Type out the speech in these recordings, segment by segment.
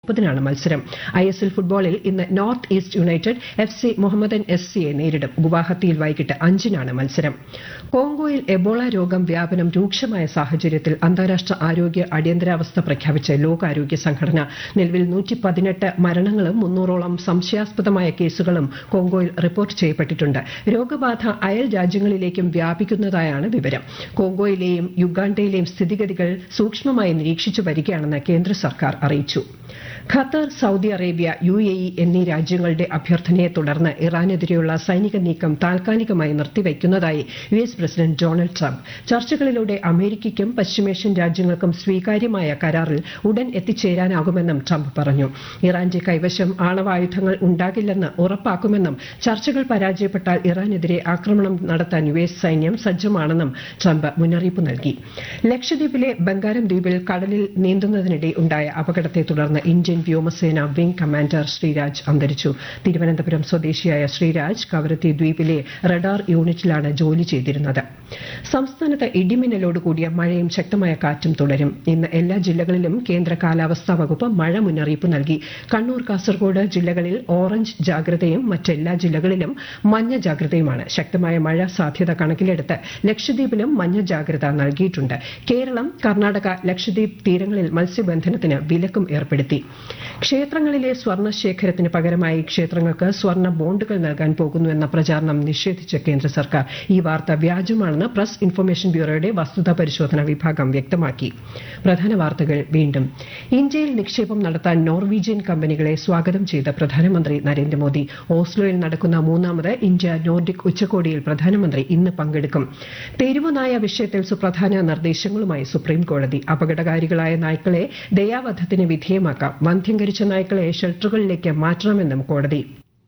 മുപ്പതിനാണ് മത്സരം I S L ഫുട്ബോളിൽ ഇന്ന് North East United F C Mohammedan S സിയെ നേരിടും ഗുവാഹത്തിയിൽ വൈകിട്ട് അഞ്ചിനാണ് മത്സരം കോങ്കോയിൽ എബോള രോഗം വ്യാപനം രൂക്ഷമായ സാഹചര്യത്തിൽ അന്താരാഷ്ട്ര ആരോഗ്യ അടിയന്തരാവസ്ഥ പ്രഖ്യാപിച്ച ലോകാരോഗ്യ സംഘടന നിലവിൽ നൂറ്റി പതിനെട്ട് മരണങ്ങളും മുന്നൂറോളം സംശയാസ്പദമായ കേസുകളും കോങ്കോയിൽ റിപ്പോർട്ട് ചെയ്യപ്പെട്ടിട്ടുണ്ട് രോഗബാധ അയൽ രാജ്യങ്ങളിലേക്കും വ്യാപിക്കുന്നതായാണ് വിവരം കോങ്കോയിലെയും യുഗാണ്ടയിലെയും സ്ഥിതിഗതികൾ സൂക്ഷ്മമായി നിരീക്ഷിച്ചു വരികയാണെന്ന് കേന്ദ്ര സർക്കാർ അറിയിച്ചു Qatar Saudi Arabia U A E എന്നീ രാജ്യങ്ങളുടെ അഭ്യർത്ഥനയെ തുടർന്ന് ഇറാനെതിരെയുള്ള സൈനിക നീക്കം താൽക്കാലികമായി നിർത്തിവയ്ക്കുന്നതായി U S president Donald Trump ചർച്ചകളിലൂടെ അമേരിക്കയ്ക്കും പശ്ചിമേഷ്യൻ രാജ്യങ്ങൾക്കും സ്വീകാര്യമായ കരാറിൽ ഉടൻ എത്തിച്ചേരാനാകുമെന്നും ട്രംപ് പറഞ്ഞു ഇറാന്റെ കൈവശം ആണവായുധങ്ങൾ ഉണ്ടാകില്ലെന്ന് ഉറപ്പാക്കുമെന്നും ചർച്ചകൾ പരാജയപ്പെട്ടാൽ ഇറാനെതിരെ ആക്രമണം നടത്താൻ യു എസ് സൈന്യം സജ്ജമാണെന്നും ട്രംപ് മുന്നറിയിപ്പ് നൽകി ലക്ഷദ്വീപിലെ ബംഗാരം ദ്വീപിൽ കടലിൽ നീന്തുന്നതിനിടെ ഉണ്ടായ അപകടത്തെ തുടർന്ന് ഇന്ത്യൻ വ്യോമസേന വിംഗ് കമാൻഡർ ശ്രീരാജ് അന്തരിച്ചു തിരുവനന്തപുരം സ്വദേശിയായ ശ്രീരാജ് കവരത്തി ദ്വീപിലെ റഡാർ യൂണിറ്റിലാണ് ജോലി ചെയ്തിരുന്നത് സംസ്ഥാനത്ത് ഇടിമിന്നലോട് കൂടിയ മഴയും ശക്തമായ കാറ്റും തുടരും ഇന്ന് എല്ലാ ജില്ലകളിലും കേന്ദ്ര കാലാവസ്ഥാ വകുപ്പ് മഴ മുന്നറിയിപ്പ് നൽകി കണ്ണൂർ കാസർഗോഡ് ജില്ലകളിൽ ഓറഞ്ച് ജാഗ്രതയും മറ്റെല്ലാ ജില്ലകളിലും മഞ്ഞ ജാഗ്രതയുമാണ് ശക്തമായ മഴ സാധ്യത കണക്കിലെടുത്ത് ലക്ഷദ്വീപിലും മഞ്ഞ ജാഗ്രത നൽകിയിട്ടുണ്ട് കേരളം കർണാടക ലക്ഷദ്വീപ് തീരങ്ങളിൽ മത്സ്യബന്ധനത്തിന് വിലക്കും ഏർപ്പെടുത്തി ക്ഷേത്രങ്ങളിലെ സ്വർണ്ണ ശേഖരത്തിന് പകരമായി ക്ഷേത്രങ്ങൾക്ക് സ്വർണ്ണ ബോണ്ടുകൾ നൽകാൻ പോകുന്നുവെന്ന പ്രചാരണം നിഷേധിച്ച കേന്ദ്ര സർക്കാർ ഈ വാർത്ത വ്യാജമാണെന്ന് പ്രസ് ഇൻഫർമേഷൻ ബ്യൂറോയുടെ വസ്തുതാ പരിശോധന വിഭാഗം വ്യക്തമാക്കി പ്രധാന വാർത്തകൾ വീണ്ടും ഇന്ത്യയിൽ നിക്ഷേപം നടത്താൻ നോർവീജിയൻ കമ്പനികളെ സ്വാഗതം ചെയ്ത പ്രധാനമന്ത്രി നരേന്ദ്രമോദി ഓസ്ലോയിൽ നടക്കുന്ന മൂന്നാമത് ഇന്ത്യ നോർഡിക് ഉച്ചകോടിയിൽ പ്രധാനമന്ത്രി ഇന്ന് പങ്കെടുക്കും തെരുവുനായ വിഷയത്തിൽ സുപ്രധാന നിർദ്ദേശങ്ങളുമായി സുപ്രീംകോടതി അപകടകാരികളായ നായ്ക്കളെ ദയാവധത്തിന് വിധേയമാക്കാം വന്ധ്യംകരിച്ച നായ്ക്കളെ ഷെൽട്ടറുകളിലേക്ക് മാറ്റണമെന്നും കോടതി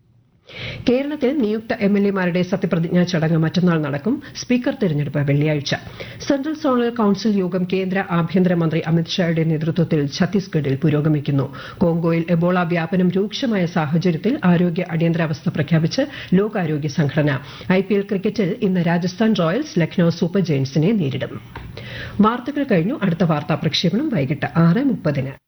കേരളത്തിൽ നിയുക്ത എം എൽ എമാരുടെ സത്യപ്രതിജ്ഞാ ചടങ്ങ് മറ്റന്നാൾ നടക്കും സ്പീക്കർ തെരഞ്ഞെടുപ്പ് വെള്ളിയാഴ്ച സെൻട്രൽ സോണൽ കൌൺസിൽ യോഗം കേന്ദ്ര ആഭ്യന്തരമന്ത്രി അമിത്ഷായുടെ നേതൃത്വത്തിൽ ഛത്തീസ്ഗഡിൽ പുരോഗമിക്കുന്നു കോങ്കോയിൽ എബോള വ്യാപനം രൂക്ഷമായ സാഹചര്യത്തിൽ ആരോഗ്യ അടിയന്തരാവസ്ഥ പ്രഖ്യാപിച്ച് ലോകാരോഗ്യ സംഘടന ഐപിഎൽ ക്രിക്കറ്റിൽ ഇന്ന് രാജസ്ഥാൻ റോയൽസ് ലക്നൌ സൂപ്പർ ജയൻസിനെ നേരിടും വാർത്തകൾ കഴിഞ്ഞു അടുത്ത വാർത്താ പ്രക്ഷേപണം വൈകിട്ട് ആറ് മുപ്പതിന്